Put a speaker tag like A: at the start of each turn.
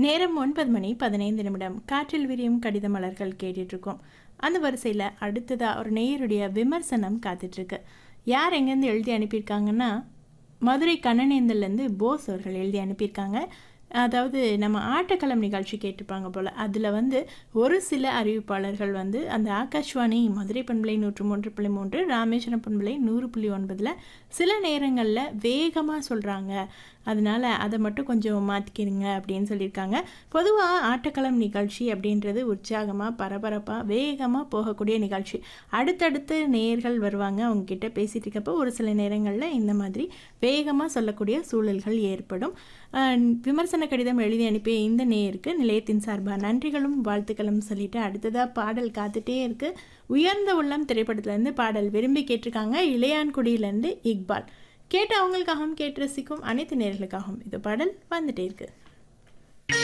A: நேரம் ஒன்பது மணி பதினைந்து நிமிடம் காற்றில் விரியும் கடித மலர்கள் கேட்டுட்டு இருக்கோம் அந்த வரிசையில் அடுத்ததாக ஒரு நேயருடைய விமர்சனம் காத்துட்ருக்கு யார் எங்கேருந்து எழுதி அனுப்பியிருக்காங்கன்னா மதுரை கண்ணனேந்தல்லேருந்து போஸ் அவர்கள் எழுதி அனுப்பியிருக்காங்க அதாவது நம்ம ஆட்டக்களம் நிகழ்ச்சி கேட்டிருப்பாங்க போல் அதில் வந்து ஒரு சில அறிவிப்பாளர்கள் வந்து அந்த ஆகாஷ்வாணி மதுரை பண்பலை நூற்று மூன்று புள்ளி மூன்று ராமேஸ்வரம் பண்பலை நூறு புள்ளி ஒன்பதில் சில நேரங்களில் வேகமாக சொல்கிறாங்க அதனால் அதை மட்டும் கொஞ்சம் மாற்றிக்கிறங்க அப்படின்னு சொல்லியிருக்காங்க பொதுவாக ஆட்டக்களம் நிகழ்ச்சி அப்படின்றது உற்சாகமாக பரபரப்பாக வேகமாக போகக்கூடிய நிகழ்ச்சி அடுத்தடுத்து நேர்கள் வருவாங்க அவங்கக்கிட்ட பேசிகிட்டு இருக்கப்போ ஒரு சில நேரங்களில் இந்த மாதிரி வேகமாக சொல்லக்கூடிய சூழல்கள் ஏற்படும் அஹ் விமர்சன கடிதம் எழுதி அனுப்பிய இந்த நேயருக்கு நிலையத்தின் சார்பாக நன்றிகளும் வாழ்த்துக்களும் சொல்லிட்டு அடுத்ததாக பாடல் காத்துட்டே இருக்கு உயர்ந்த உள்ளம் திரைப்படத்துலேருந்து பாடல் விரும்பி கேட்டிருக்காங்க இளையான்குடியிலேருந்து இக்பால் கேட்டு அவங்களுக்காகவும் கேட்டு ரசிக்கும் அனைத்து நேர்களுக்காகவும் இது பாடல் வந்துட்டே இருக்கு